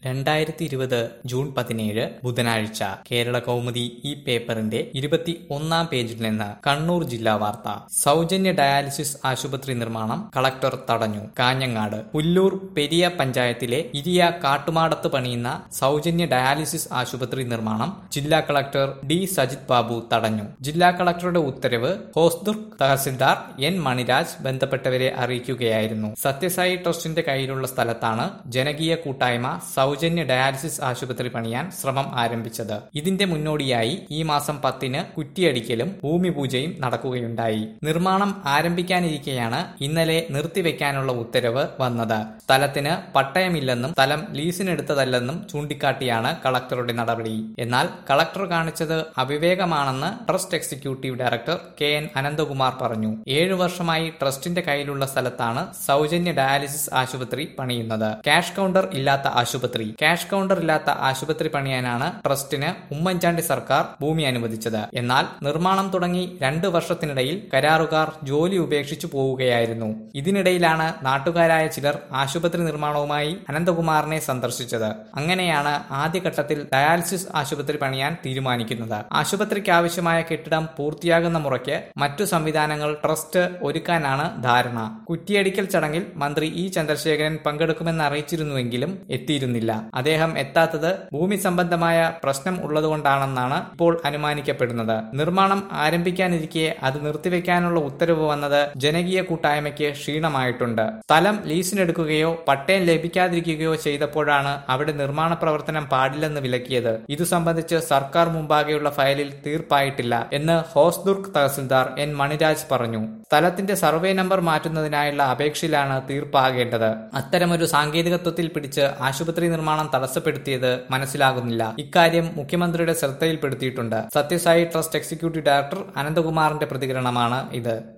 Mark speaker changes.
Speaker 1: രണ്ടായിരത്തി ഇരുപത് ജൂൺ പതിനേഴ് ബുധനാഴ്ച കേരള കൗമുദി ഈ പേപ്പറിന്റെ ഇരുപത്തി ഒന്നാം പേജിൽ നിന്ന് കണ്ണൂർ ജില്ലാ വാർത്ത സൗജന്യ ഡയാലിസിസ് ആശുപത്രി നിർമ്മാണം കളക്ടർ തടഞ്ഞു കാഞ്ഞങ്ങാട് പുല്ലൂർ പെരിയ പഞ്ചായത്തിലെ ഇരിയ കാട്ടുമാടത്ത് പണിയുന്ന സൗജന്യ ഡയാലിസിസ് ആശുപത്രി നിർമ്മാണം ജില്ലാ കളക്ടർ ഡി സജിത് ബാബു തടഞ്ഞു ജില്ലാ കളക്ടറുടെ ഉത്തരവ് ഹോസ്ദുർഗ് തഹസിൽദാർ എൻ മണിരാജ് ബന്ധപ്പെട്ടവരെ അറിയിക്കുകയായിരുന്നു സത്യസായി ട്രസ്റ്റിന്റെ കയ്യിലുള്ള സ്ഥലത്താണ് ജനകീയ കൂട്ടായ്മ സൗജന്യ ഡയാലിസിസ് ആശുപത്രി പണിയാൻ ശ്രമം ആരംഭിച്ചത് ഇതിന്റെ മുന്നോടിയായി ഈ മാസം പത്തിന് കുറ്റിയടിക്കലും ഭൂമി പൂജയും നടക്കുകയുണ്ടായി നിർമ്മാണം ആരംഭിക്കാനിരിക്കെയാണ് ഇന്നലെ നിർത്തിവെക്കാനുള്ള ഉത്തരവ് വന്നത് സ്ഥലത്തിന് പട്ടയമില്ലെന്നും സ്ഥലം ലീസിനെടുത്തതല്ലെന്നും ചൂണ്ടിക്കാട്ടിയാണ് കളക്ടറുടെ നടപടി എന്നാൽ കളക്ടർ കാണിച്ചത് അവിവേകമാണെന്ന് trust executive director K N Ananthakumar പറഞ്ഞു ഏഴു വർഷമായി ട്രസ്റ്റിന്റെ കയ്യിലുള്ള സ്ഥലത്താണ് സൗജന്യ ഡയാലിസിസ് ആശുപത്രി പണിയുന്നത് ക്യാഷ് കൗണ്ടർ ഇല്ലാത്ത ആശുപത്രി ക്യാഷ് കൗണ്ടർ ഇല്ലാത്ത ആശുപത്രി പണിയാനാണ് ട്രസ്റ്റിന് ഉമ്മൻചാണ്ടി സർക്കാർ ഭൂമി അനുവദിച്ചത് എന്നാൽ നിർമ്മാണം തുടങ്ങി രണ്ട് വർഷത്തിനിടയിൽ കരാറുകാർ ജോലി ഉപേക്ഷിച്ചു പോവുകയായിരുന്നു ഇതിനിടയിലാണ് നാട്ടുകാരായ ചിലർ ആശുപത്രി നിർമ്മാണവുമായി അനന്തകുമാറിനെ സന്ദർശിച്ചത് അങ്ങനെയാണ് ആദ്യഘട്ടത്തിൽ ഡയാലിസിസ് ആശുപത്രി പണിയാൻ തീരുമാനിക്കുന്നത് ആശുപത്രിക്ക് ആവശ്യമായ കെട്ടിടം പൂർത്തിയാകുന്ന മുറയ്ക്ക് മറ്റു സംവിധാനങ്ങൾ ട്രസ്റ്റ് ഒരുക്കാനാണ് ധാരണ കുറ്റിയടിക്കൽ ചടങ്ങിൽ മന്ത്രി ഇ ചന്ദ്രശേഖരൻ പങ്കെടുക്കുമെന്ന് അറിയിച്ചിരുന്നുവെങ്കിലും എത്തിയിരുന്നില്ല അദ്ദേഹം എത്താത്തത് ഭൂമി സംബന്ധമായ പ്രശ്നം ഉള്ളതുകൊണ്ടാണെന്നാണ് ഇപ്പോൾ അനുമാനിക്കപ്പെടുന്നത് നിർമ്മാണം ആരംഭിക്കാനിരിക്കെ അത് നിർത്തിവെക്കാനുള്ള ഉത്തരവ് വന്നത് ജനകീയ കൂട്ടായ്മയ്ക്ക് ക്ഷീണമായിട്ടുണ്ട് സ്ഥലം ലീസിനെടുക്കുകയോ പട്ടയം ലഭിക്കാതിരിക്കുകയോ ചെയ്തപ്പോഴാണ് അവിടെ നിർമ്മാണ പ്രവർത്തനം പാടില്ലെന്ന് വിലക്കിയത് ഇതു സംബന്ധിച്ച് സർക്കാർ മുമ്പാകെയുള്ള ഫയലിൽ തീർപ്പായിട്ടില്ല എന്ന് ഹോസ്ദുർഗ് തഹസിൽദാർ എൻ മണിരാജ് പറഞ്ഞു സ്ഥലത്തിന്റെ സർവേ നമ്പർ മാറ്റുന്നതിനായുള്ള അപേക്ഷയിലാണ് തീർപ്പാകേണ്ടത് അത്തരമൊരു സാങ്കേതികത്വത്തിൽ പിടിച്ച് ആശുപത്രി നിർമ്മാണം തടസ്സപ്പെടുത്തിയത് മനസ്സിലാകുന്നില്ല ഇക്കാര്യം മുഖ്യമന്ത്രിയുടെ ശ്രദ്ധയിൽപ്പെടുത്തിയിട്ടുണ്ട് സത്യസായി ട്രസ്റ്റ് എക്സിക്യൂട്ടീവ് ഡയറക്ടർ അനന്തകുമാറിന്റെ പ്രതികരണമാണ് ഇത്